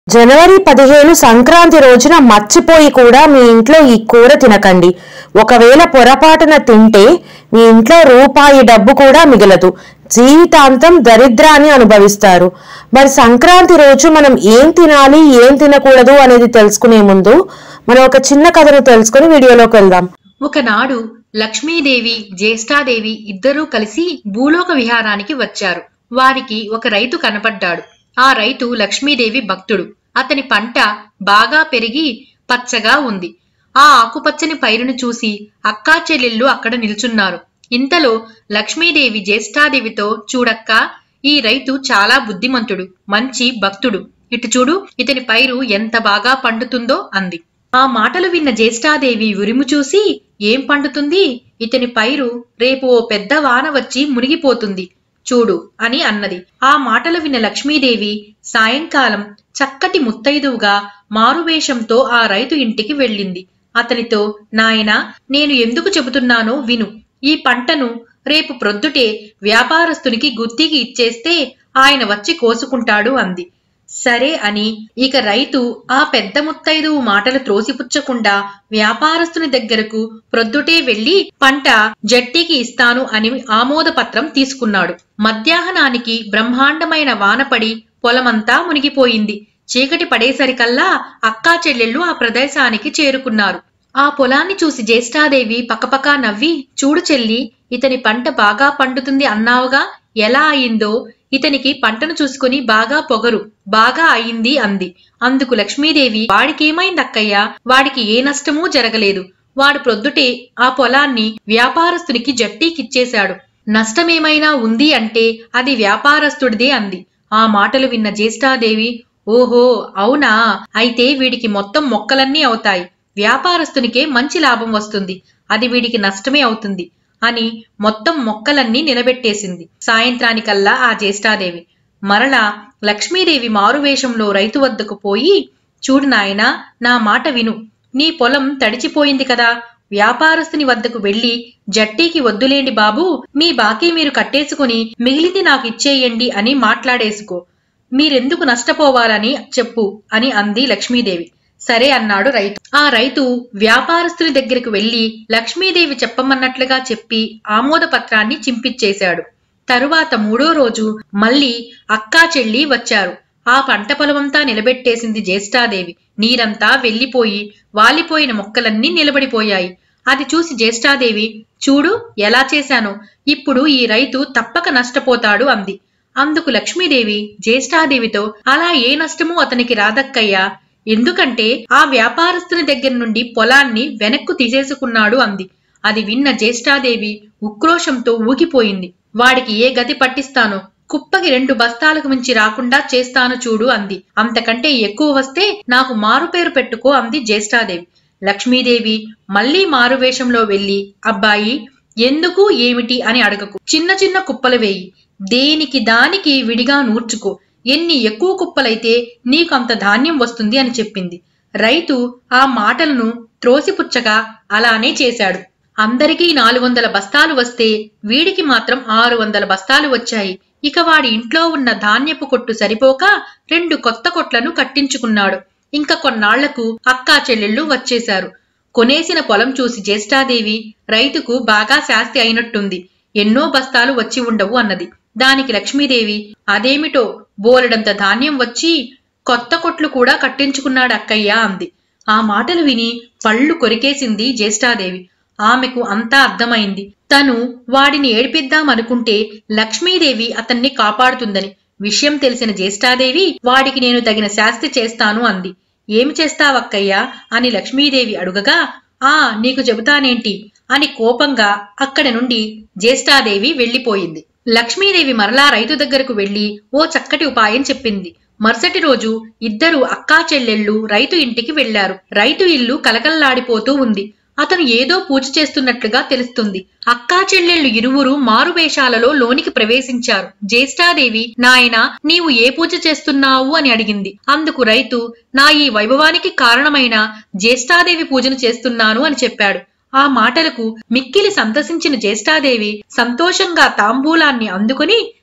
జనవరి పదిహేను సంక్రాంతి రోజున మర్చిపోయి కూడా మీ ఇంట్లో ఈ కూర తినకండి ఒకవేళ పొరపాటున తింటే మీ ఇంట్లో రూపాయి డబ్బు కూడా మిగలదు జీవితాంతం దరిద్రాన్ని అనుభవిస్తారు మరి సంక్రాంతి రోజు మనం ఏం తినాలి ఏం తినకూడదు అనేది తెలుసుకునే ముందు మనం ఒక చిన్న కథను తెలుసుకుని వీడియోలోకి వెళ్దాం ఒకనాడు లక్ష్మీదేవి జ్యేష్ఠాదేవి ఇద్దరూ కలిసి భూలోక విహారానికి వచ్చారు వారికి ఒక రైతు కనపడ్డాడు ఆ రైతు లక్ష్మీదేవి భక్తుడు అతని పంట బాగా పెరిగి పచ్చగా ఉంది ఆ ఆకుపచ్చని పైరును చూసి అక్కా చెల్లెళ్ళు అక్కడ నిల్చున్నారు ఇంతలో లక్ష్మీదేవి జ్యేష్ఠాదేవితో చూడక్కా ఈ రైతు చాలా బుద్ధిమంతుడు మంచి భక్తుడు ఇటు చూడు ఇతని పైరు ఎంత బాగా పండుతుందో అంది ఆ మాటలు విన్న జ్యేష్ఠాదేవి ఉరిము చూసి ఏం పండుతుంది ఇతని పైరు రేపు ఓ పెద్ద వాన వచ్చి మునిగిపోతుంది చూడు అని అన్నది ఆ మాటలు విన్న లక్ష్మీదేవి సాయంకాలం చక్కటి ముత్తైదువుగా మారువేషంతో ఆ రైతు ఇంటికి వెళ్ళింది అతనితో నాయనా నేను ఎందుకు చెబుతున్నానో విను ఈ పంటను రేపు ప్రొద్దుటే వ్యాపారస్తునికి గుత్తికి ఇచ్చేస్తే ఆయన వచ్చి కోసుకుంటాడు అంది సరే అని ఇక రైతు ఆ పెద్ద ముత్తైదువు మాటలు త్రోసిపుచ్చకుండా వ్యాపారస్తుని దగ్గరకు ప్రొద్దుటే వెళ్లి పంట జట్టికి ఇస్తాను అని ఆమోద పత్రం తీసుకున్నాడు మధ్యాహ్నానికి బ్రహ్మాండమైన వానపడి పొలమంతా మునిగిపోయింది చీకటి పడేసరికల్లా అక్కా చెల్లెళ్ళు ఆ ప్రదేశానికి చేరుకున్నారు ఆ పొలాన్ని చూసి జ్యేష్ఠాదేవి పకపకా నవ్వి చూడు చెల్లి ఇతని పంట బాగా పండుతుంది అన్నావుగా ఎలా అయిందో ఇతనికి పంటను చూసుకుని బాగా పొగరు బాగా అయింది అంది అందుకు లక్ష్మీదేవి వాడికేమైంది అక్కయ్య వాడికి ఏ నష్టమూ జరగలేదు వాడు ప్రొద్దుటే ఆ పొలాన్ని వ్యాపారస్తునికి జట్టీకిచ్చేశాడు నష్టమేమైనా ఉంది అంటే అది వ్యాపారస్తుడిదే అంది ఆ మాటలు విన్న జ్యేష్ఠాదేవి ఓహో అవునా అయితే వీడికి మొత్తం మొక్కలన్నీ అవుతాయి వ్యాపారస్తునికే మంచి లాభం వస్తుంది అది వీడికి నష్టమే అవుతుంది అని మొత్తం మొక్కలన్నీ నిలబెట్టేసింది సాయంత్రానికల్లా ఆ జ్యేష్ఠాదేవి మరలా లక్ష్మీదేవి మారువేషంలో రైతు వద్దకు పోయి చూడు నాయనా నా మాట విను నీ పొలం తడిచిపోయింది కదా వ్యాపారస్తుని వద్దకు వెళ్లి జట్టీకి వద్దులేండి బాబు మీ బాకీ మీరు కట్టేసుకుని మిగిలింది నాకు ఇచ్చేయండి అని మాట్లాడేసుకో మీరెందుకు నష్టపోవాలని చెప్పు అని అంది లక్ష్మీదేవి సరే అన్నాడు రైతు ఆ రైతు వ్యాపారస్తుని దగ్గరకు వెళ్లి లక్ష్మీదేవి చెప్పమన్నట్లుగా చెప్పి ఆమోద పత్రాన్ని చింపిచ్చేశాడు తరువాత మూడో రోజు మళ్ళీ అక్కా చెల్లి వచ్చారు ఆ పంట పొలమంతా నిలబెట్టేసింది జ్యేష్ఠాదేవి నీరంతా వెళ్లిపోయి వాలిపోయిన మొక్కలన్నీ నిలబడిపోయాయి అది చూసి జ్యేష్ఠాదేవి చూడు ఎలా చేశానో ఇప్పుడు ఈ రైతు తప్పక నష్టపోతాడు అంది అందుకు లక్ష్మీదేవి జ్యేష్ఠాదేవితో అలా ఏ నష్టమూ అతనికి రాదక్కయ్యా ఎందుకంటే ఆ వ్యాపారస్తుని దగ్గర నుండి పొలాన్ని వెనక్కు తీసేసుకున్నాడు అంది అది విన్న జ్యేష్ఠాదేవి ఉక్రోషంతో ఊగిపోయింది వాడికి ఏ గతి పట్టిస్తానో కుప్పకి రెండు బస్తాలకు మించి రాకుండా చేస్తాను చూడు అంది అంతకంటే ఎక్కువ వస్తే నాకు మారుపేరు పెట్టుకో అంది జ్యేష్ఠాదేవి లక్ష్మీదేవి మళ్లీ మారువేషంలో వెళ్లి అబ్బాయి ఎందుకు ఏమిటి అని అడగకు చిన్న చిన్న కుప్పలు వేయి దేనికి దానికి విడిగా నూర్చుకో ఎన్ని ఎక్కువ కుప్పలైతే నీకు అంత ధాన్యం వస్తుంది అని చెప్పింది రైతు ఆ మాటలను త్రోసిపుచ్చగా అలానే చేశాడు అందరికీ నాలుగు వందల బస్తాలు వస్తే వీడికి మాత్రం ఆరు వందల బస్తాలు వచ్చాయి ఇక వాడి ఇంట్లో ఉన్న ధాన్యపు కొట్టు సరిపోక రెండు కొత్త కొట్లను కట్టించుకున్నాడు ఇంకా కొన్నాళ్లకు అక్కా చెల్లెళ్ళు వచ్చేశారు కొనేసిన పొలం చూసి జ్యేష్ఠాదేవి రైతుకు బాగా శాస్తి అయినట్టుంది ఎన్నో బస్తాలు వచ్చి ఉండవు అన్నది దానికి లక్ష్మీదేవి అదేమిటో బోలెడంత ధాన్యం వచ్చి కొత్త కొట్లు కూడా కట్టించుకున్నాడు అక్కయ్య అంది ఆ మాటలు విని పళ్ళు కొరికేసింది జ్యేష్ఠాదేవి ఆమెకు అంతా అర్థమైంది తను వాడిని ఏడిపిద్దామనుకుంటే లక్ష్మీదేవి అతన్ని కాపాడుతుందని విషయం తెలిసిన జ్యేష్ఠాదేవి వాడికి నేను తగిన శాస్తి చేస్తాను అంది ఏమి చేస్తావక్కయ్యా అని లక్ష్మీదేవి అడుగగా ఆ నీకు చెబుతానేంటి అని కోపంగా అక్కడి నుండి జ్యేష్ఠాదేవి వెళ్లిపోయింది లక్ష్మీదేవి మరలా రైతు దగ్గరకు వెళ్లి ఓ చక్కటి ఉపాయం చెప్పింది మరుసటి రోజు ఇద్దరు అక్కా చెల్లెళ్ళు రైతు ఇంటికి వెళ్లారు రైతు ఇల్లు కలకల్లాడిపోతూ ఉంది అతను ఏదో పూజ చేస్తున్నట్లుగా తెలుస్తుంది అక్కా చెల్లెళ్ళు ఇరువురు మారువేషాలలో లోనికి ప్రవేశించారు జ్యేష్ఠాదేవి నాయనా నీవు ఏ పూజ చేస్తున్నావు అని అడిగింది అందుకు రైతు నా ఈ వైభవానికి కారణమైన జ్యేష్ఠాదేవి పూజను చేస్తున్నాను అని చెప్పాడు ఆ మాటలకు మిక్కిలి సంతసించిన జ్యేష్ఠాదేవి సంతోషంగా తాంబూలాన్ని అందుకుని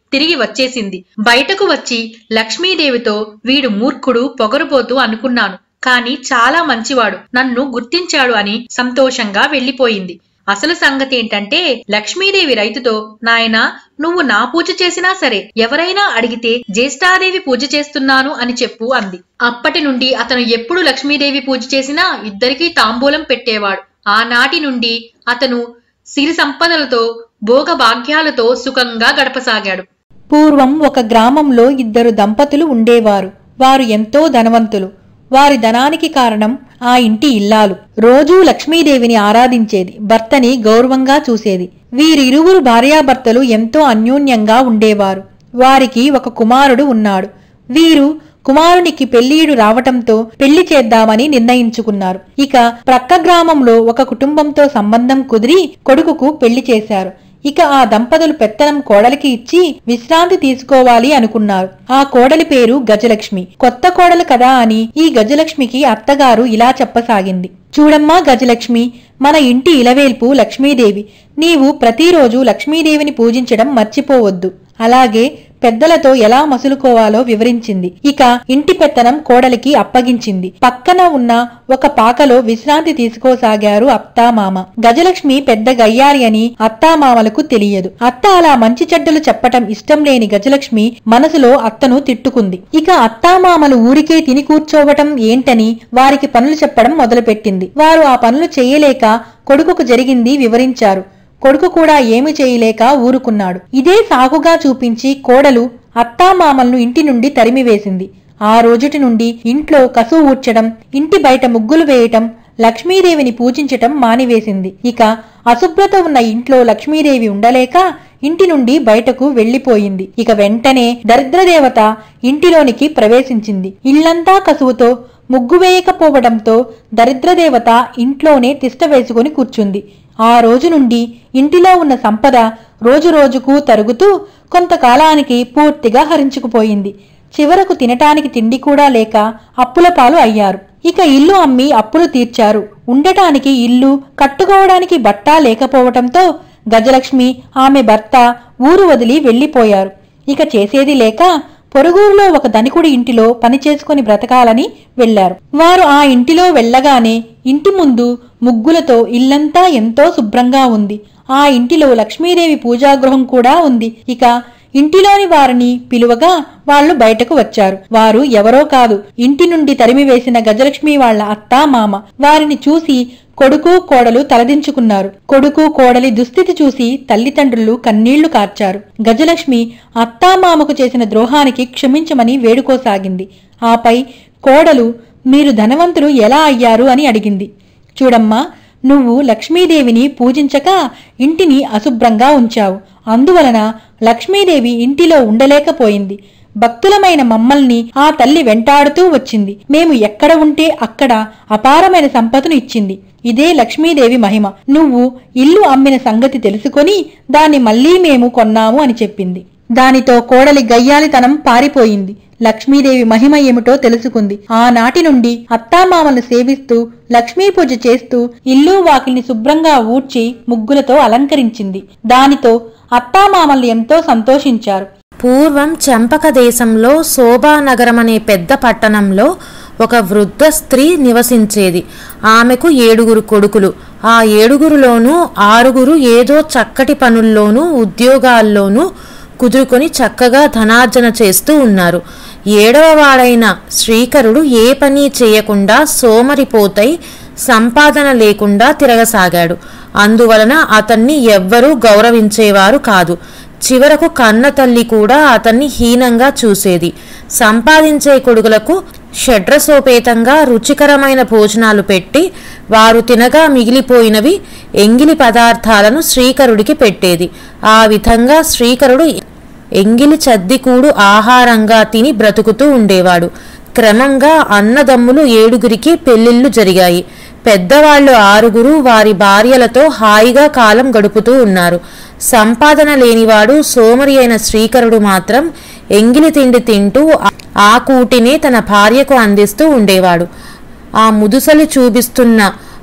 తిరిగి వచ్చేసింది బయటకు వచ్చి లక్ష్మీదేవితో వీడు మూర్ఖుడు పొగరుపోతూ అనుకున్నాను కాని చాలా మంచివాడు నన్ను గుర్తించాడు అని సంతోషంగా వెళ్లిపోయింది అసలు సంగతి ఏంటంటే లక్ష్మీదేవి రైతుతో నాయనా నువ్వు నా పూజ చేసినా సరే ఎవరైనా అడిగితే జ్యేష్ఠాదేవి పూజ చేస్తున్నాను అని చెప్పు అంది అప్పటి నుండి అతను ఎప్పుడు లక్ష్మీదేవి పూజ చేసినా ఇద్దరికీ తాంబూలం పెట్టేవాడు ఆనాటి నుండి అతను సిరి సంపదలతో భోగ భాగ్యాలతో సుఖంగా గడపసాగాడు పూర్వం ఒక గ్రామంలో ఇద్దరు దంపతులు ఉండేవారు వారు ఎంతో ధనవంతులు వారి ధనానికి కారణం ఆ ఇంటి ఇల్లాలు రోజూ లక్ష్మీదేవిని ఆరాధించేది భర్తని గౌరవంగా చూసేది వీరిరువురు భార్యాభర్తలు ఎంతో అన్యోన్యంగా ఉండేవారు వారికి ఒక కుమారుడు ఉన్నాడు వీరు కుమారునికి పెళ్లియుడు రావటంతో పెళ్లి చేద్దామని నిర్ణయించుకున్నారు ఇక ప్రక్క గ్రామంలో ఒక కుటుంబంతో సంబంధం కుదిరి కొడుకుకు పెళ్లి చేశారు ఇక ఆ దంపతులు పెత్తనం కోడలికి ఇచ్చి విశ్రాంతి తీసుకోవాలి అనుకున్నారు ఆ కోడలి పేరు గజలక్ష్మి కొత్త కోడలు కదా అని ఈ గజలక్ష్మికి అత్తగారు ఇలా చెప్పసాగింది చూడమ్మా గజలక్ష్మి మన ఇంటి ఇలవేల్పు లక్ష్మీదేవి నీవు ప్రతిరోజు లక్ష్మీదేవిని పూజించడం మర్చిపోవద్దు అలాగే పెద్దలతో ఎలా మసులుకోవాలో వివరించింది ఇక ఇంటి పెత్తనం కోడలికి అప్పగించింది పక్కన ఉన్న ఒక పాకలో విశ్రాంతి తీసుకోసాగారు అత్తామామ గజలక్ష్మి పెద్ద గయ్యారి అని అత్తామామలకు తెలియదు అత్త అలా మంచి చెడ్డలు చెప్పటం ఇష్టం లేని గజలక్ష్మి మనసులో అత్తను తిట్టుకుంది ఇక అత్తామామలు ఊరికే తిని కూర్చోవటం ఏంటని వారికి పనులు చెప్పడం మొదలుపెట్టింది వారు ఆ పనులు చేయలేక కొడుకుకు జరిగింది వివరించారు కొడుకు కూడా ఏమి చేయలేక ఊరుకున్నాడు ఇదే సాగుగా చూపించి కోడలు అత్తామామలను ఇంటి నుండి తరిమివేసింది ఆ రోజుటి నుండి ఇంట్లో కసువు ఊడ్చడం ఇంటి బయట ముగ్గులు వేయటం లక్ష్మీదేవిని పూజించటం మానివేసింది ఇక అశుభ్రత ఉన్న ఇంట్లో లక్ష్మీదేవి ఉండలేక ఇంటి నుండి బయటకు వెళ్లిపోయింది ఇక వెంటనే దరిద్రదేవత ఇంటిలోనికి ప్రవేశించింది ఇల్లంతా కసువుతో ముగ్గు వేయకపోవడంతో దరిద్రదేవత ఇంట్లోనే తిష్ట వేసుకుని కూర్చుంది ఆ రోజు నుండి ఇంటిలో ఉన్న సంపద రోజు రోజుకు తరుగుతూ కొంతకాలానికి పూర్తిగా హరించుకుపోయింది చివరకు తినటానికి తిండి కూడా లేక అప్పుల పాలు అయ్యారు ఇక ఇల్లు అమ్మి అప్పులు తీర్చారు ఉండటానికి ఇల్లు కట్టుకోవడానికి బట్ట లేకపోవటంతో గజలక్ష్మి ఆమె భర్త ఊరు వదిలి వెళ్లిపోయారు ఇక చేసేది లేక పొరుగురులో ఒక ధనికుడి ఇంటిలో పని చేసుకుని బ్రతకాలని వెళ్లారు వారు ఆ ఇంటిలో వెళ్ళగానే ఇంటి ముందు ముగ్గులతో ఇల్లంతా ఎంతో శుభ్రంగా ఉంది ఆ ఇంటిలో లక్ష్మీదేవి పూజాగృహం కూడా ఉంది ఇక ఇంటిలోని వారిని పిలువగా వాళ్ళు బయటకు వచ్చారు వారు ఎవరో కాదు ఇంటి నుండి తరిమివేసిన గజలక్ష్మి వాళ్ళ అత్తా మామ వారిని చూసి కొడుకు కోడలు తలదించుకున్నారు కొడుకు కోడలి దుస్థితి చూసి తల్లిదండ్రులు కన్నీళ్లు కార్చారు గజలక్ష్మి అత్తామామకు చేసిన ద్రోహానికి క్షమించమని వేడుకోసాగింది ఆపై కోడలు మీరు ధనవంతులు ఎలా అయ్యారు అని అడిగింది చూడమ్మా నువ్వు లక్ష్మీదేవిని పూజించక ఇంటిని అశుభ్రంగా ఉంచావు అందువలన లక్ష్మీదేవి ఇంటిలో ఉండలేకపోయింది భక్తులమైన మమ్మల్ని ఆ తల్లి వెంటాడుతూ వచ్చింది మేము ఎక్కడ ఉంటే అక్కడ అపారమైన సంపదను ఇచ్చింది ఇదే లక్ష్మీదేవి మహిమ నువ్వు ఇల్లు అమ్మిన సంగతి తెలుసుకొని దాన్ని మళ్ళీ మేము కొన్నాము అని చెప్పింది దానితో కోడలి గయ్యాలితనం పారిపోయింది లక్ష్మీదేవి మహిమ ఏమిటో తెలుసుకుంది ఆనాటి నుండి అత్తామామలను సేవిస్తూ లక్ష్మీ పూజ చేస్తూ ఇల్లు వాకిల్ని శుభ్రంగా ఊడ్చి ముగ్గులతో అలంకరించింది దానితో అత్తామామలు ఎంతో సంతోషించారు పూర్వం చెంపక దేశంలో శోభానగరం అనే పెద్ద పట్టణంలో ఒక వృద్ధ స్త్రీ నివసించేది ఆమెకు ఏడుగురు కొడుకులు ఆ ఏడుగురులోనూ ఆరుగురు ఏదో చక్కటి పనుల్లోనూ ఉద్యోగాల్లోనూ కుదురుకొని చక్కగా ధనార్జన చేస్తూ ఉన్నారు ఏడవ వాడైన శ్రీకరుడు ఏ పని చేయకుండా సోమరిపోతై సంపాదన లేకుండా తిరగసాగాడు అందువలన అతన్ని ఎవ్వరూ గౌరవించేవారు కాదు చివరకు కన్న తల్లి కూడా అతన్ని హీనంగా చూసేది సంపాదించే కొడుకులకు షడ్రసోపేతంగా రుచికరమైన భోజనాలు పెట్టి వారు తినగా మిగిలిపోయినవి ఎంగిలి పదార్థాలను శ్రీకరుడికి పెట్టేది ఆ విధంగా శ్రీకరుడు ఎంగిలి చద్దికూడు ఆహారంగా తిని బ్రతుకుతూ ఉండేవాడు క్రమంగా అన్నదమ్ములు ఏడుగురికి పెళ్లిళ్లు జరిగాయి పెద్దవాళ్లు ఆరుగురు వారి భార్యలతో హాయిగా కాలం గడుపుతూ ఉన్నారు సంపాదన లేనివాడు సోమరి అయిన శ్రీకరుడు మాత్రం ఎంగిలి తిండి తింటూ ఆ కూటినే తన భార్యకు అందిస్తూ ఉండేవాడు ఆ ముదుసలి చూపిస్తున్న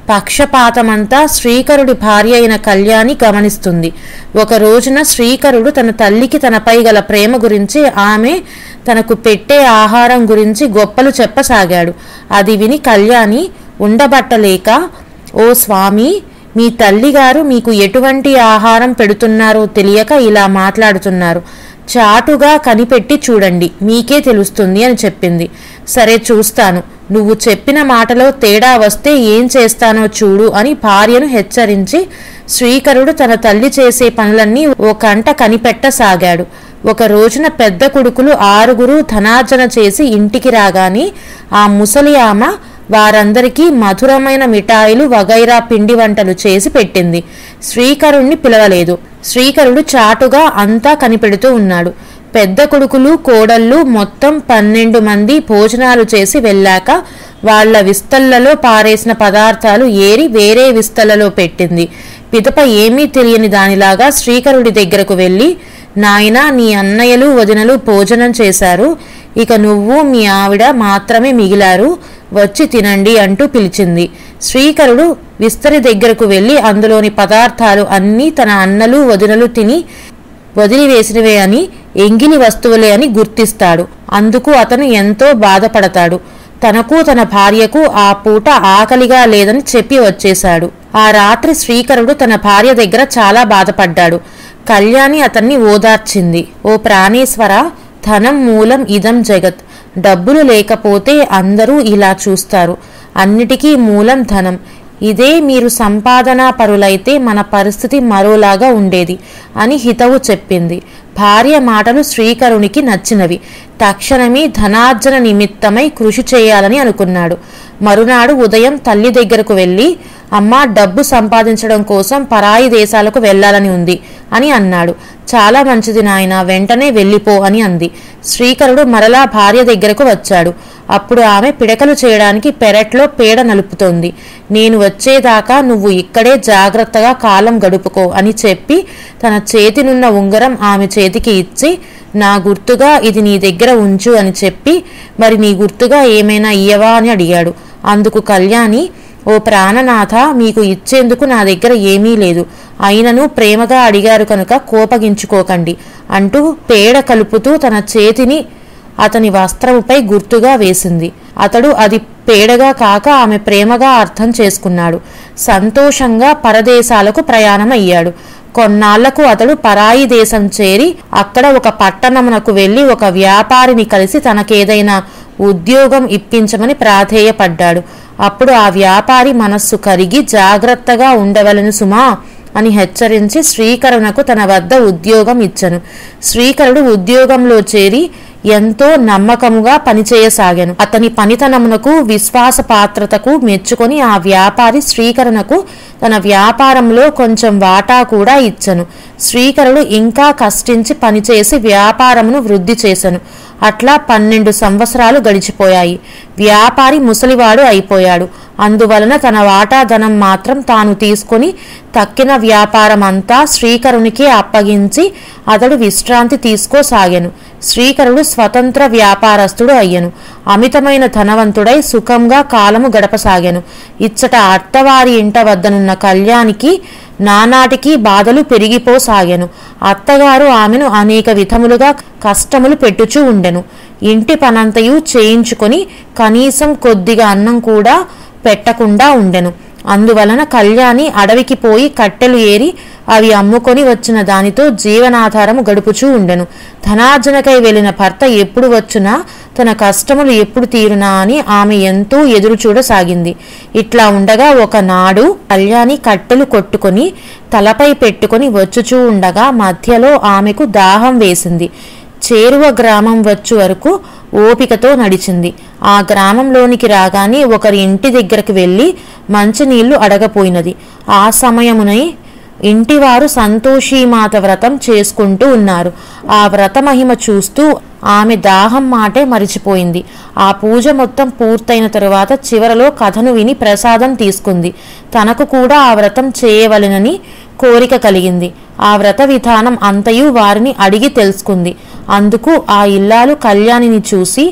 పక్షపాతమంతా శ్రీకరుడి భార్య అయిన కళ్యాణి గమనిస్తుంది ఒక రోజున శ్రీకరుడు తన తల్లికి తనపై గల ప్రేమ గురించి ఆమె తనకు పెట్టే ఆహారం గురించి గొప్పలు చెప్పసాగాడు అది విని కళ్యాణి ఉండబట్టలేక ఓ స్వామి మీ తల్లిగారు మీకు ఎటువంటి ఆహారం పెడుతున్నారో తెలియక ఇలా మాట్లాడుతున్నారు చాటుగా కనిపెట్టి చూడండి మీకే తెలుస్తుంది అని చెప్పింది సరే చూస్తాను నువ్వు చెప్పిన మాటలో తేడా వస్తే ఏం చేస్తానో చూడు అని భార్యను హెచ్చరించి శ్రీకరుడు తన తల్లి చేసే పనులన్నీ ఓ కంట కనిపెట్టసాగాడు ఒక రోజున పెద్ద కొడుకులు ఆరుగురు ధనార్జన చేసి ఇంటికి రాగాని ఆ ముసలి ఆమె వారందరికీ మధురమైన మిఠాయిలు వగైరా పిండి వంటలు చేసి పెట్టింది శ్రీకరుణ్ణి పిలవలేదు శ్రీకరుడు చాటుగా అంతా కనిపెడుతూ ఉన్నాడు పెద్ద కొడుకులు కోడళ్ళు మొత్తం పన్నెండు మంది భోజనాలు చేసి వెళ్ళాక వాళ్ళ విస్తళ్లలో పారేసిన పదార్థాలు ఏరి వేరే విస్తళ్లలో పెట్టింది పిదప ఏమీ తెలియని దానిలాగా శ్రీకరుడి దగ్గరకు వెళ్ళి నాయనా నీ అన్నయ్యలు వదినలు భోజనం చేశారు ఇక నువ్వు మీ ఆవిడ మాత్రమే మిగిలారు వచ్చి తినండి అంటూ పిలిచింది శ్రీకరుడు విస్తరి దగ్గరకు వెళ్ళి అందులోని పదార్థాలు అన్నీ తన అన్నలు వదినలు తిని వదిలివేసినవే అని ఎంగిలి వస్తువులే అని గుర్తిస్తాడు అందుకు అతను ఎంతో బాధపడతాడు తనకు తన భార్యకు ఆ పూట ఆకలిగా లేదని చెప్పి వచ్చేశాడు ఆ రాత్రి శ్రీకరుడు తన భార్య దగ్గర చాలా బాధపడ్డాడు కళ్యాణి అతన్ని ఓదార్చింది ఓ ప్రాణేశ్వర ధనం మూలం ఇదం జగత్ డబ్బులు లేకపోతే అందరూ ఇలా చూస్తారు అన్నిటికీ మూలం ధనం ఇదే మీరు సంపాదనా పరులైతే మన పరిస్థితి మరోలాగా ఉండేది అని హితవు చెప్పింది భార్య మాటలు శ్రీకరునికి నచ్చినవి తక్షణమే ధనార్జన నిమిత్తమై కృషి చేయాలని అనుకున్నాడు మరునాడు ఉదయం తల్లి దగ్గరకు వెళ్ళి అమ్మా డబ్బు సంపాదించడం కోసం పరాయి దేశాలకు వెళ్ళాలని ఉంది అని అన్నాడు చాలా మంచిది నాయన వెంటనే వెళ్ళిపో అని అంది శ్రీకరుడు మరలా భార్య దగ్గరకు వచ్చాడు అప్పుడు ఆమె పిడకలు చేయడానికి పెరట్లో పేడ నలుపుతోంది నేను వచ్చేదాకా నువ్వు ఇక్కడే జాగ్రత్తగా కాలం గడుపుకో అని చెప్పి తన చేతినున్న ఉంగరం ఆమె చేతికి ఇచ్చి నా గుర్తుగా ఇది నీ దగ్గర ఉంచు అని చెప్పి మరి నీ గుర్తుగా ఏమైనా ఇయ్యవా అని అడిగాడు అందుకు కళ్యాణి ఓ ప్రాణనాథ మీకు ఇచ్చేందుకు నా దగ్గర ఏమీ లేదు అయినను ప్రేమగా అడిగారు కనుక కోపగించుకోకండి అంటూ పేడ కలుపుతూ తన చేతిని అతని వస్త్రముపై గుర్తుగా వేసింది అతడు అది పేడగా కాక ఆమె ప్రేమగా అర్థం చేసుకున్నాడు సంతోషంగా పరదేశాలకు ప్రయాణమయ్యాడు కొన్నాళ్లకు అతడు పరాయి దేశం చేరి అక్కడ ఒక పట్టణమునకు వెళ్లి ఒక వ్యాపారిని కలిసి తనకేదైనా ఉద్యోగం ఇప్పించమని ప్రాధేయపడ్డాడు అప్పుడు ఆ వ్యాపారి మనస్సు కరిగి జాగ్రత్తగా ఉండవలను సుమా అని హెచ్చరించి శ్రీకరుణకు తన వద్ద ఉద్యోగం ఇచ్చను శ్రీకరుడు ఉద్యోగంలో చేరి ఎంతో నమ్మకముగా పనిచేయసాగాను అతని పనితనమునకు విశ్వాస పాత్రతకు మెచ్చుకొని ఆ వ్యాపారి శ్రీకరుణకు తన వ్యాపారంలో కొంచెం వాటా కూడా ఇచ్చను శ్రీకరుడు ఇంకా కష్టించి పనిచేసి వ్యాపారమును వృద్ధి చేసెను అట్లా పన్నెండు సంవత్సరాలు గడిచిపోయాయి వ్యాపారి ముసలివాడు అయిపోయాడు అందువలన తన వాటా ధనం మాత్రం తాను తీసుకొని తక్కిన వ్యాపారం అంతా శ్రీకరునికి అప్పగించి అతడు విశ్రాంతి తీసుకోసాగాను శ్రీకరుడు స్వతంత్ర వ్యాపారస్తుడు అయ్యను అమితమైన ధనవంతుడై సుఖంగా కాలము గడపసాగాను ఇచ్చట అత్తవారి ఇంట వద్దనున్న కళ్యాణికి నానాటికి బాధలు పెరిగిపోసాగాను అత్తగారు ఆమెను అనేక విధములుగా కష్టములు పెట్టుచూ ఉండెను ఇంటి పనంతయు చేయించుకొని కనీసం కొద్దిగా అన్నం కూడా పెట్టకుండా ఉండెను అందువలన కళ్యాణి అడవికి పోయి కట్టెలు ఏరి అవి అమ్ముకొని వచ్చిన దానితో జీవనాధారము గడుపుచూ ఉండెను ధనార్జనకై వెళ్లిన భర్త ఎప్పుడు వచ్చునా తన కష్టములు ఎప్పుడు తీరునా అని ఆమె ఎంతో ఎదురు చూడసాగింది ఇట్లా ఉండగా ఒకనాడు కళ్యాణి కట్టెలు కొట్టుకొని తలపై పెట్టుకొని వచ్చుచూ ఉండగా మధ్యలో ఆమెకు దాహం వేసింది చేరువ గ్రామం వచ్చు వరకు ఓపికతో నడిచింది ఆ గ్రామంలోనికి రాగానే ఒకరి ఇంటి దగ్గరకు వెళ్ళి మంచినీళ్లు అడగపోయినది ఆ సమయమునై ఇంటివారు సంతోషీమాత వ్రతం చేసుకుంటూ ఉన్నారు ఆ వ్రత మహిమ చూస్తూ ఆమె దాహం మాటే మరిచిపోయింది ఆ పూజ మొత్తం పూర్తయిన తరువాత చివరలో కథను విని ప్రసాదం తీసుకుంది తనకు కూడా ఆ వ్రతం చేయవలెనని కోరిక కలిగింది ఆ వ్రత విధానం అంతయు వారిని అడిగి తెలుసుకుంది అందుకు ఆ ఇల్లాలు కళ్యాణిని చూసి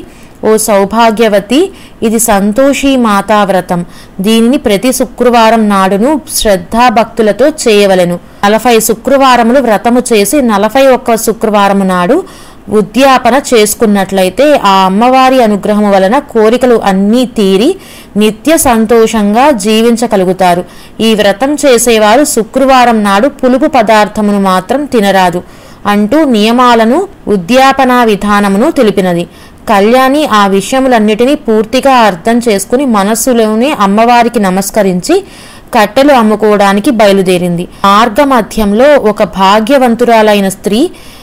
ఓ సౌభాగ్యవతి ఇది సంతోషి మాతా వ్రతం దీనిని ప్రతి శుక్రవారం నాడును శ్రద్ధాభక్తులతో చేయవలెను నలభై శుక్రవారములు వ్రతము చేసి నలభై ఒక్క శుక్రవారము నాడు ఉద్యాపన చేసుకున్నట్లయితే ఆ అమ్మవారి అనుగ్రహం వలన కోరికలు అన్నీ తీరి నిత్య సంతోషంగా జీవించగలుగుతారు ఈ వ్రతం చేసేవారు శుక్రవారం నాడు పులుపు పదార్థమును మాత్రం తినరాదు అంటూ నియమాలను ఉద్యాపనా విధానమును తెలిపినది కళ్యాణి ఆ విషయములన్నిటినీ పూర్తిగా అర్థం చేసుకుని మనస్సులోనే అమ్మవారికి నమస్కరించి కట్టెలు అమ్ముకోవడానికి బయలుదేరింది మార్గమధ్యంలో ఒక భాగ్యవంతురాలైన స్త్రీ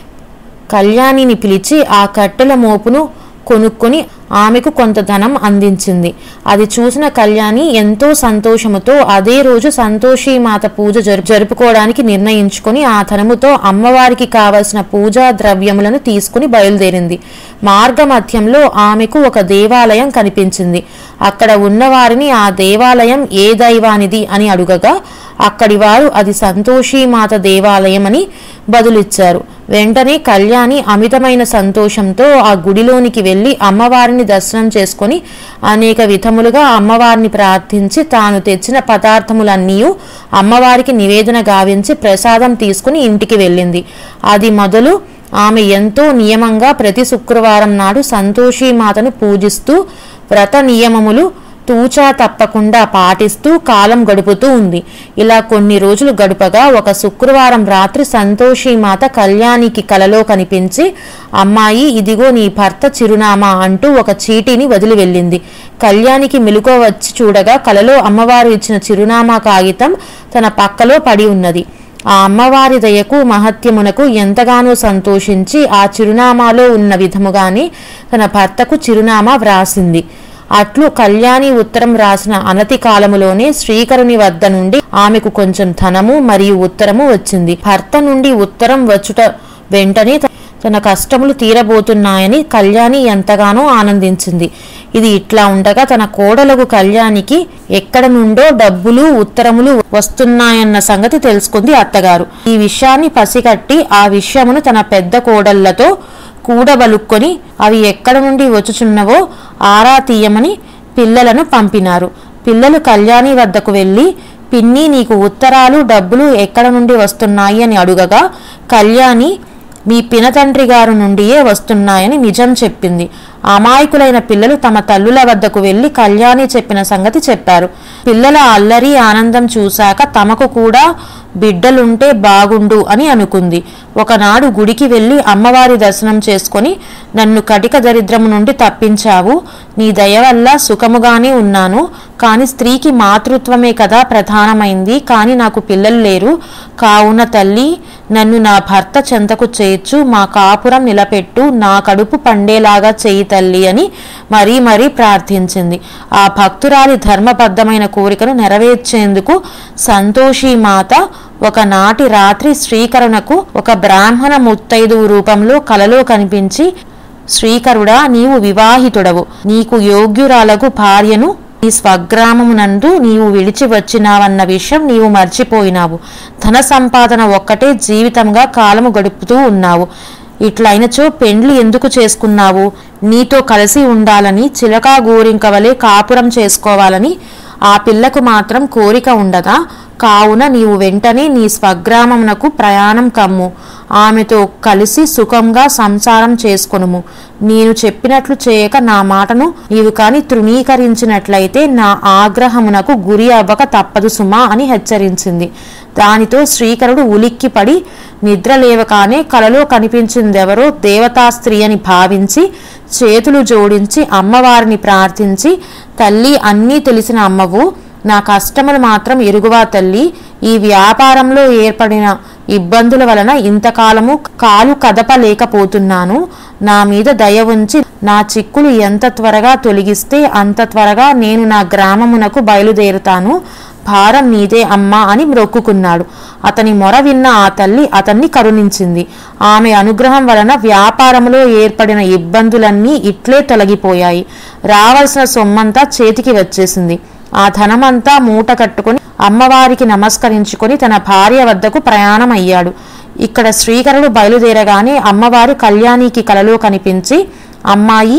కళ్యాణిని పిలిచి ఆ కట్టెల మోపును కొనుక్కొని ఆమెకు కొంత ధనం అందించింది అది చూసిన కళ్యాణి ఎంతో సంతోషముతో అదే రోజు సంతోషి మాత పూజ జరు జరుపుకోవడానికి నిర్ణయించుకొని ఆ ధనముతో అమ్మవారికి కావలసిన పూజా ద్రవ్యములను తీసుకుని బయలుదేరింది మార్గ మధ్యంలో ఆమెకు ఒక దేవాలయం కనిపించింది అక్కడ ఉన్నవారిని ఆ దేవాలయం ఏ దైవానిది అని అడుగగా అక్కడి వారు అది సంతోషీమాత దేవాలయం అని బదులిచ్చారు వెంటనే కళ్యాణి అమితమైన సంతోషంతో ఆ గుడిలోనికి వెళ్ళి అమ్మవారిని దర్శనం చేసుకొని అనేక విధములుగా అమ్మవారిని ప్రార్థించి తాను తెచ్చిన పదార్థములన్నీ అమ్మవారికి నివేదన గావించి ప్రసాదం తీసుకుని ఇంటికి వెళ్ళింది అది మొదలు ఆమె ఎంతో నియమంగా ప్రతి శుక్రవారం నాడు సంతోషీమాతను పూజిస్తూ వ్రత నియమములు తూచా తప్పకుండా పాటిస్తూ కాలం గడుపుతూ ఉంది ఇలా కొన్ని రోజులు గడుపగా ఒక శుక్రవారం రాత్రి సంతోషి మాత కళ్యాణికి కలలో కనిపించి అమ్మాయి ఇదిగో నీ భర్త చిరునామా అంటూ ఒక చీటీని వదిలి వెళ్ళింది కళ్యాణికి మెలుకో వచ్చి చూడగా కలలో అమ్మవారు ఇచ్చిన చిరునామా కాగితం తన పక్కలో పడి ఉన్నది ఆ అమ్మవారి దయకు మహత్యమునకు ఎంతగానో సంతోషించి ఆ చిరునామాలో ఉన్న విధముగానే తన భర్తకు చిరునామా వ్రాసింది అట్లు కళ్యాణి ఉత్తరం రాసిన అనతి కాలములోనే శ్రీకరుని వద్ద నుండి ఆమెకు కొంచెం ధనము మరియు ఉత్తరము వచ్చింది భర్త నుండి ఉత్తరం వచ్చుట వెంటనే త- తన కష్టములు తీరబోతున్నాయని కళ్యాణి ఎంతగానో ఆనందించింది ఇది ఇట్లా ఉండగా తన కోడలకు కళ్యాణికి ఎక్కడ నుండో డబ్బులు ఉత్తరములు వస్తున్నాయన్న సంగతి తెలుసుకుంది అత్తగారు ఈ విషయాన్ని పసిగట్టి ఆ విషయమును తన పెద్ద కోడళ్లతో కూడబలుక్కొని అవి ఎక్కడ నుండి వచ్చుచున్నవో ఆరా తీయమని పిల్లలను పంపినారు పిల్లలు కళ్యాణి వద్దకు వెళ్ళి పిన్ని నీకు ఉత్తరాలు డబ్బులు ఎక్కడ నుండి వస్తున్నాయి అని అడుగగా కళ్యాణి మీ పినతండ్రి గారు నుండియే వస్తున్నాయని నిజం చెప్పింది అమాయకులైన పిల్లలు తమ తల్లుల వద్దకు వెళ్లి కళ్యాణి చెప్పిన సంగతి చెప్పారు పిల్లల అల్లరి ఆనందం చూశాక తమకు కూడా బిడ్డలుంటే బాగుండు అని అనుకుంది ఒకనాడు గుడికి వెళ్ళి అమ్మవారి దర్శనం చేసుకొని నన్ను కటిక దరిద్రము నుండి తప్పించావు నీ దయ వల్ల సుఖముగానే ఉన్నాను కాని స్త్రీకి మాతృత్వమే కదా ప్రధానమైంది కాని నాకు పిల్లలు లేరు కావున తల్లి నన్ను నా భర్త చెంతకు చేర్చు మా కాపురం నిలపెట్టు నా కడుపు పండేలాగా చేయి తల్లి అని మరీ మరీ ప్రార్థించింది ఆ భక్తురాలి ధర్మబద్ధమైన కోరికను నెరవేర్చేందుకు సంతోషి మాత ఒకనాటి రాత్రి శ్రీకరుణకు ఒక బ్రాహ్మణ ముత్తైదువు రూపంలో కలలో కనిపించి శ్రీకరుడా నీవు వివాహితుడవు నీకు యోగ్యురాలకు భార్యను నీ స్వగ్రామమునందు నీవు విడిచి వచ్చినావన్న విషయం నీవు మర్చిపోయినావు ధన సంపాదన ఒక్కటే జీవితంగా కాలము గడుపుతూ ఉన్నావు ఇట్లయినచో పెండ్లి ఎందుకు చేసుకున్నావు నీతో కలిసి ఉండాలని చిలకా గోరింక వలె కాపురం చేసుకోవాలని ఆ పిల్లకు మాత్రం కోరిక ఉండదా కావున నీవు వెంటనే నీ స్వగ్రామమునకు ప్రయాణం కమ్ము ఆమెతో కలిసి సుఖంగా సంసారం చేసుకొనుము నేను చెప్పినట్లు చేయక నా మాటను నీవు కాని తృణీకరించినట్లయితే నా ఆగ్రహమునకు గురి అవ్వక తప్పదు సుమా అని హెచ్చరించింది దానితో శ్రీకరుడు ఉలిక్కిపడి నిద్ర లేవగానే కలలో కనిపించిందెవరో దేవతా స్త్రీ అని భావించి చేతులు జోడించి అమ్మవారిని ప్రార్థించి తల్లి అన్నీ తెలిసిన అమ్మవు నా కష్టములు మాత్రం ఎరుగువా తల్లి ఈ వ్యాపారంలో ఏర్పడిన ఇబ్బందుల వలన ఇంతకాలము కాలు కదపలేకపోతున్నాను నా మీద దయ ఉంచి నా చిక్కులు ఎంత త్వరగా తొలగిస్తే అంత త్వరగా నేను నా గ్రామమునకు బయలుదేరుతాను భారం నీదే అమ్మా అని మ్రొక్కుకున్నాడు అతని మొర విన్న ఆ తల్లి అతన్ని కరుణించింది ఆమె అనుగ్రహం వలన వ్యాపారంలో ఏర్పడిన ఇబ్బందులన్నీ ఇట్లే తొలగిపోయాయి రావాల్సిన సొమ్మంతా చేతికి వచ్చేసింది ఆ ధనమంతా మూట కట్టుకుని అమ్మవారికి నమస్కరించుకొని తన భార్య వద్దకు ప్రయాణం అయ్యాడు ఇక్కడ శ్రీకరుడు బయలుదేరగానే అమ్మవారు కళ్యాణికి కలలో కనిపించి అమ్మాయి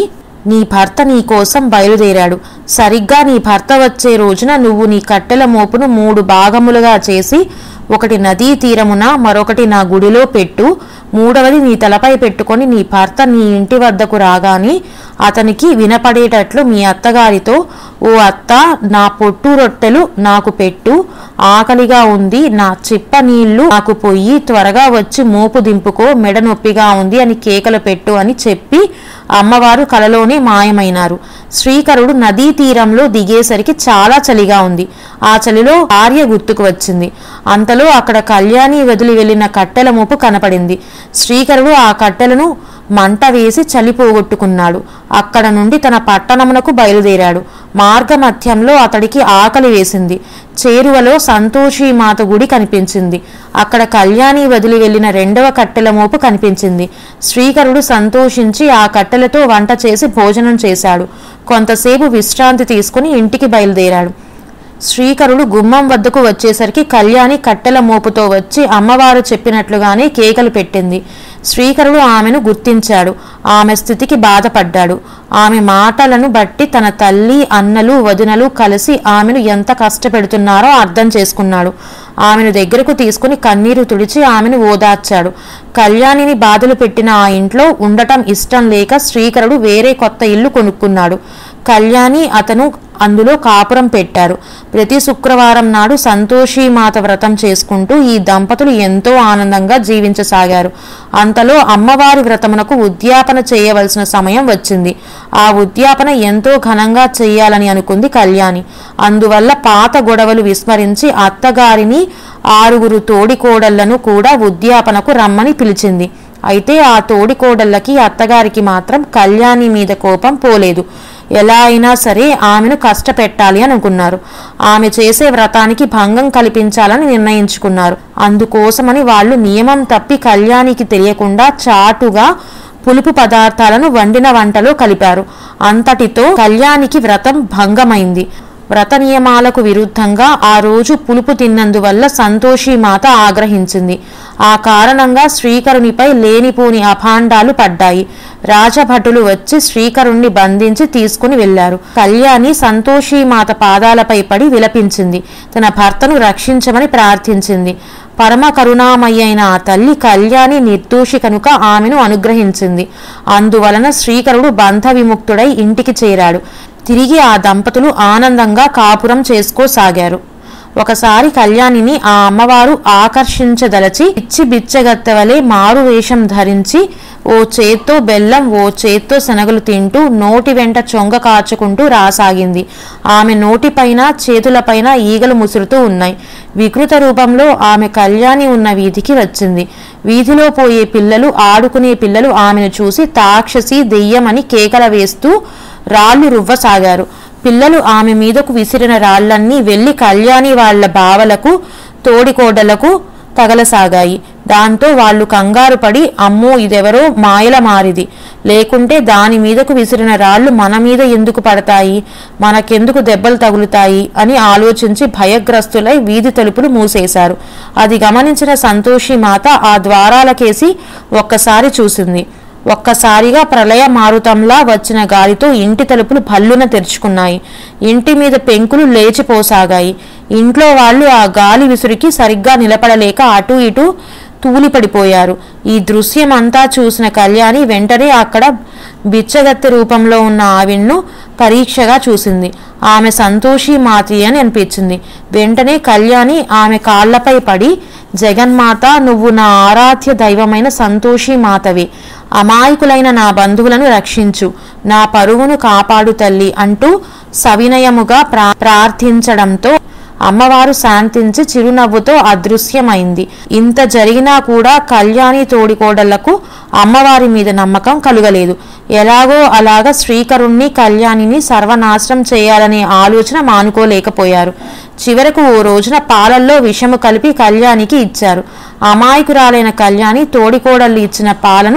నీ భర్త నీ కోసం బయలుదేరాడు సరిగ్గా నీ భర్త వచ్చే రోజున నువ్వు నీ కట్టెల మోపును మూడు భాగములుగా చేసి ఒకటి నదీ తీరమున మరొకటి నా గుడిలో పెట్టు మూడవది నీ తలపై పెట్టుకొని నీ భర్త నీ ఇంటి వద్దకు రాగానే అతనికి వినపడేటట్లు మీ అత్తగారితో ఓ అత్త నా పొట్టు రొట్టెలు నాకు పెట్టు ఆకలిగా ఉంది నా చిప్ప నీళ్లు నాకు పొయ్యి త్వరగా వచ్చి మోపు దింపుకో మెడ నొప్పిగా ఉంది అని కేకలు పెట్టు అని చెప్పి అమ్మవారు కలలోనే మాయమైనారు శ్రీకరుడు నదీ తీరంలో దిగేసరికి చాలా చలిగా ఉంది ఆ చలిలో భార్య గుర్తుకు వచ్చింది అంతలో అక్కడ కళ్యాణి వదిలి వెళ్లిన కట్టెల మోపు కనపడింది శ్రీకరుడు ఆ కట్టెలను మంట వేసి చలి పోగొట్టుకున్నాడు అక్కడ నుండి తన పట్టణమునకు బయలుదేరాడు మార్గమధ్యంలో అతడికి ఆకలి వేసింది చేరువలో సంతోషిమాత గుడి కనిపించింది అక్కడ కళ్యాణి వదిలి వెళ్లిన రెండవ కట్టెల మోపు కనిపించింది శ్రీకరుడు సంతోషించి ఆ కట్టెలతో వంట చేసి భోజనం చేశాడు కొంతసేపు విశ్రాంతి తీసుకుని ఇంటికి బయలుదేరాడు శ్రీకరుడు గుమ్మం వద్దకు వచ్చేసరికి కళ్యాణి కట్టెల మోపుతో వచ్చి అమ్మవారు చెప్పినట్లుగానే కేకలు పెట్టింది శ్రీకరుడు ఆమెను గుర్తించాడు ఆమె స్థితికి బాధపడ్డాడు ఆమె మాటలను బట్టి తన తల్లి అన్నలు వదినలు కలిసి ఆమెను ఎంత కష్టపెడుతున్నారో అర్థం చేసుకున్నాడు ఆమెను దగ్గరకు తీసుకుని కన్నీరు తుడిచి ఆమెను ఓదార్చాడు కళ్యాణిని బాధలు పెట్టిన ఆ ఇంట్లో ఉండటం ఇష్టం లేక శ్రీకరుడు వేరే కొత్త ఇల్లు కొనుక్కున్నాడు కళ్యాణి అతను అందులో కాపురం పెట్టారు ప్రతి శుక్రవారం నాడు సంతోషీమాత వ్రతం చేసుకుంటూ ఈ దంపతులు ఎంతో ఆనందంగా జీవించసాగారు అంతలో అమ్మవారి వ్రతమునకు ఉద్యాపన చేయవలసిన సమయం వచ్చింది ఆ ఉద్యాపన ఎంతో ఘనంగా చేయాలని అనుకుంది కళ్యాణి అందువల్ల పాత గొడవలు విస్మరించి అత్తగారిని ఆరుగురు తోడికోడళ్లను కూడా ఉద్యాపనకు రమ్మని పిలిచింది అయితే ఆ తోడికోడళ్ళకి అత్తగారికి మాత్రం కళ్యాణి మీద కోపం పోలేదు ఎలా అయినా సరే ఆమెను కష్టపెట్టాలి అని అనుకున్నారు ఆమె చేసే వ్రతానికి భంగం కల్పించాలని నిర్ణయించుకున్నారు అందుకోసమని వాళ్ళు నియమం తప్పి కళ్యాణికి తెలియకుండా చాటుగా పులుపు పదార్థాలను వండిన వంటలో కలిపారు అంతటితో కళ్యాణికి వ్రతం భంగమైంది వ్రత నియమాలకు విరుద్ధంగా ఆ రోజు పులుపు తిన్నందువల్ల సంతోషి మాత ఆగ్రహించింది ఆ కారణంగా శ్రీకరునిపై లేనిపోని అభాండాలు పడ్డాయి రాజభటులు వచ్చి శ్రీకరుణ్ణి బంధించి తీసుకుని వెళ్లారు కళ్యాణి సంతోషి మాత పాదాలపై పడి విలపించింది తన భర్తను రక్షించమని ప్రార్థించింది పరమ కరుణామయ్య అయిన ఆ తల్లి కళ్యాణి నిర్దోషి కనుక ఆమెను అనుగ్రహించింది అందువలన శ్రీకరుడు బంధ విముక్తుడై ఇంటికి చేరాడు తిరిగి ఆ దంపతులు ఆనందంగా కాపురం చేసుకోసాగారు ఒకసారి కళ్యాణిని ఆ అమ్మవారు ఆకర్షించదలచి పిచ్చి బిచ్చగత్తెవలే మారు వేషం ధరించి ఓ చేత్తో బెల్లం ఓ చేత్తో శనగలు తింటూ నోటి వెంట చొంగ కాచుకుంటూ రాసాగింది ఆమె నోటిపైన చేతులపైన ఈగలు ముసురుతూ ఉన్నాయి వికృత రూపంలో ఆమె కళ్యాణి ఉన్న వీధికి వచ్చింది వీధిలో పోయే పిల్లలు ఆడుకునే పిల్లలు ఆమెను చూసి తాక్షసి దెయ్యమని కేకల వేస్తూ రాళ్లు రువ్వసాగారు పిల్లలు ఆమె మీదకు విసిరిన రాళ్లన్నీ వెళ్లి కళ్యాణి వాళ్ళ బావలకు తోడికోడలకు తగలసాగాయి దాంతో వాళ్ళు కంగారు పడి అమ్మో ఇదెవరో మాయల మారిది లేకుంటే దాని మీదకు విసిరిన రాళ్లు మన మీద ఎందుకు పడతాయి మనకెందుకు దెబ్బలు తగులుతాయి అని ఆలోచించి భయగ్రస్తులై వీధి తలుపులు మూసేశారు అది గమనించిన సంతోషి మాత ఆ ద్వారాలకేసి ఒక్కసారి చూసింది ఒక్కసారిగా ప్రళయ మారుతంలా వచ్చిన గాలితో ఇంటి తలుపులు భల్లున తెరుచుకున్నాయి ఇంటి మీద పెంకులు లేచిపోసాగాయి ఇంట్లో వాళ్ళు ఆ గాలి విసురికి సరిగ్గా నిలబడలేక అటు ఇటు తూలిపడిపోయారు ఈ దృశ్యం అంతా చూసిన కళ్యాణి వెంటనే అక్కడ బిచ్చగత్తె రూపంలో ఉన్న ఆవిడ్ను పరీక్షగా చూసింది ఆమె సంతోషి మాతి అని అనిపించింది వెంటనే కళ్యాణి ఆమె కాళ్లపై పడి జగన్మాత నువ్వు నా ఆరాధ్య దైవమైన సంతోషి మాతవి అమాయకులైన నా బంధువులను రక్షించు నా పరువును కాపాడు తల్లి అంటూ సవినయముగా ప్రా ప్రార్థించడంతో అమ్మవారు శాంతించి చిరునవ్వుతో అదృశ్యమైంది ఇంత జరిగినా కూడా కళ్యాణి తోడికోడళ్లకు అమ్మవారి మీద నమ్మకం కలుగలేదు ఎలాగో అలాగ శ్రీకరుణ్ణి కళ్యాణిని సర్వనాశనం చేయాలనే ఆలోచన మానుకోలేకపోయారు చివరకు ఓ రోజున పాలల్లో విషము కలిపి కళ్యాణికి ఇచ్చారు అమాయకురాలైన కళ్యాణి తోడికోడళ్ళు ఇచ్చిన పాలను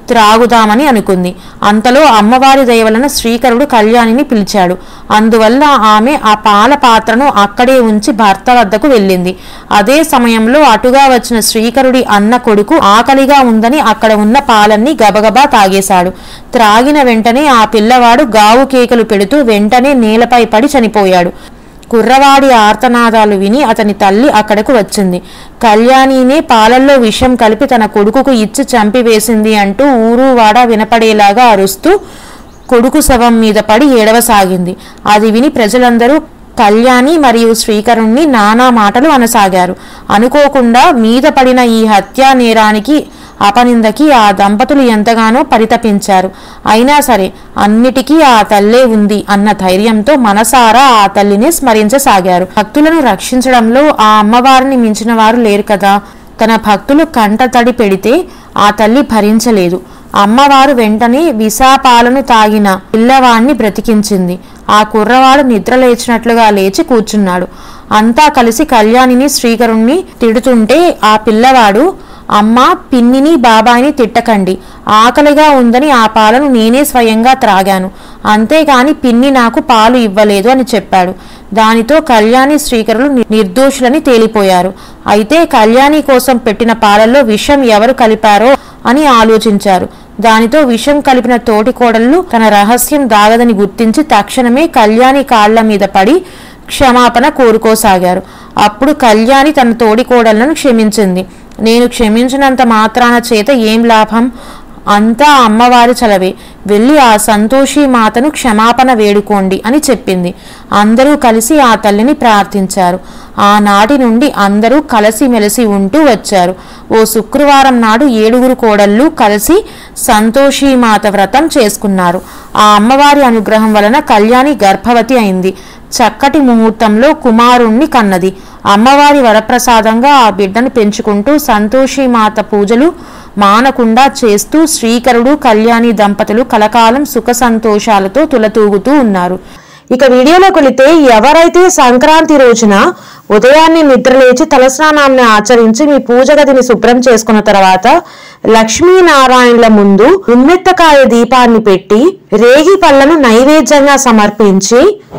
త్రాగుదామని అనుకుంది అంతలో అమ్మవారి దయ వలన శ్రీకరుడు కళ్యాణిని పిలిచాడు అందువల్ల ఆమె ఆ పాల పాత్రను అక్కడే ఉంచి భర్త వద్దకు వెళ్ళింది అదే సమయంలో అటుగా వచ్చిన శ్రీకరుడి అన్న కొడుకు ఆకలిగా ఉందని అక్కడ ఉన్న పాలన్నీ గబగబా తాగేశాడు త్రాగిన వెంటనే ఆ పిల్లవాడు గావు కేకలు పెడుతూ వెంటనే నేలపై పడి చనిపోయాడు కుర్రవాడి ఆర్తనాదాలు విని అతని తల్లి అక్కడకు వచ్చింది కళ్యాణినే పాలల్లో విషం కలిపి తన కొడుకుకు ఇచ్చి చంపివేసింది అంటూ ఊరు వాడ వినపడేలాగా అరుస్తూ కొడుకు శవం మీద పడి ఏడవసాగింది అది విని ప్రజలందరూ కళ్యాణి మరియు శ్రీకరుణ్ణి నానా మాటలు అనసాగారు అనుకోకుండా మీద పడిన ఈ హత్యా నేరానికి అపనిందకి ఆ దంపతులు ఎంతగానో పరితపించారు అయినా సరే అన్నిటికీ ఆ తల్లే ఉంది అన్న ధైర్యంతో మనసారా ఆ తల్లిని స్మరించసాగారు భక్తులను రక్షించడంలో ఆ అమ్మవారిని మించిన వారు లేరు కదా తన భక్తులు కంటతడి పెడితే ఆ తల్లి భరించలేదు అమ్మవారు వెంటనే విషాపాలను తాగిన పిల్లవాణ్ణి బ్రతికించింది ఆ కుర్రవాడు నిద్ర లేచినట్లుగా లేచి కూర్చున్నాడు అంతా కలిసి కళ్యాణిని శ్రీకరుణ్ణి తిడుతుంటే ఆ పిల్లవాడు అమ్మ పిన్నిని బాబాయిని తిట్టకండి ఆకలిగా ఉందని ఆ పాలను నేనే స్వయంగా త్రాగాను అంతేకాని పిన్ని నాకు పాలు ఇవ్వలేదు అని చెప్పాడు దానితో కళ్యాణి శ్రీకరులు ని- నిర్దోషులని తేలిపోయారు అయితే కళ్యాణి కోసం పెట్టిన పాలల్లో విషం ఎవరు కలిపారో అని ఆలోచించారు దానితో విషం కలిపిన తోటి కోడళ్ళు తన రహస్యం దాగదని గుర్తించి తక్షణమే కళ్యాణి కాళ్ల మీద పడి క్షమాపణ కోరుకోసాగారు అప్పుడు కళ్యాణి తన తోడి కోడళ్లను క్షమించింది నేను క్షమించినంత మాత్రాన చేత ఏం లాభం అంతా అమ్మవారి చలవే వెళ్ళి ఆ సంతోషి మాతను క్షమాపణ వేడుకోండి అని చెప్పింది అందరూ కలిసి ఆ తల్లిని ప్రార్థించారు ఆనాటి నుండి అందరూ కలిసిమెలిసి ఉంటూ వచ్చారు ఓ శుక్రవారం నాడు ఏడుగురు కోడళ్ళు కలిసి సంతోషి మాత వ్రతం చేసుకున్నారు ఆ అమ్మవారి అనుగ్రహం వలన కళ్యాణి గర్భవతి అయింది చక్కటి ముహూర్తంలో కుమారుణ్ణి కన్నది అమ్మవారి వరప్రసాదంగా ఆ బిడ్డను పెంచుకుంటూ సంతోషి మాత పూజలు మానకుండా చేస్తూ శ్రీకరుడు కళ్యాణి దంపతులు కలకాలం సుఖ సంతోషాలతో తులతూగుతూ ఉన్నారు ఇక వీడియోలోకి వెళితే ఎవరైతే సంక్రాంతి రోజున ఉదయాన్నే నిద్రలేచి తలస్నానాన్ని ఆచరించి మీ పూజ గదిని శుభ్రం చేసుకున్న తర్వాత లక్ష్మీనారాయణుల ముందు ఉమ్మెత్తకాయ దీపాన్ని పెట్టి రేగి పళ్ళను నైవేద్యంగా సమర్పించి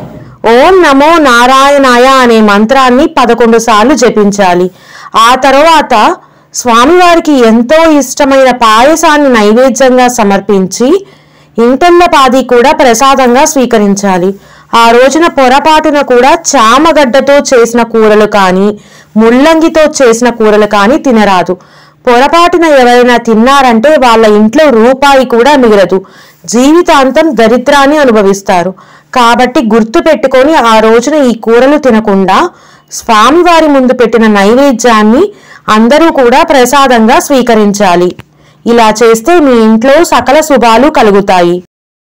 ఓం నమో నారాయణాయ అనే మంత్రాన్ని పదకొండు సార్లు జపించాలి ఆ తర్వాత స్వామివారికి ఎంతో ఇష్టమైన పాయసాన్ని నైవేద్యంగా సమర్పించి ఇంటెల్లపాది కూడా ప్రసాదంగా స్వీకరించాలి ఆ రోజున పొరపాటున కూడా చామగడ్డతో చేసిన కూరలు కానీ ముల్లంగితో చేసిన కూరలు కానీ తినరాదు పొరపాటున ఎవరైనా తిన్నారంటే వాళ్ళ ఇంట్లో రూపాయి కూడా మిగలదు జీవితాంతం దరిద్రాన్ని అనుభవిస్తారు కాబట్టి గుర్తు పెట్టుకొని ఆ రోజున ఈ కూరలు తినకుండా స్వామివారి ముందు పెట్టిన నైవేద్యాన్ని అందరూ కూడా ప్రసాదంగా స్వీకరించాలి ఇలా చేస్తే మీ ఇంట్లో సకల శుభాలు కలుగుతాయి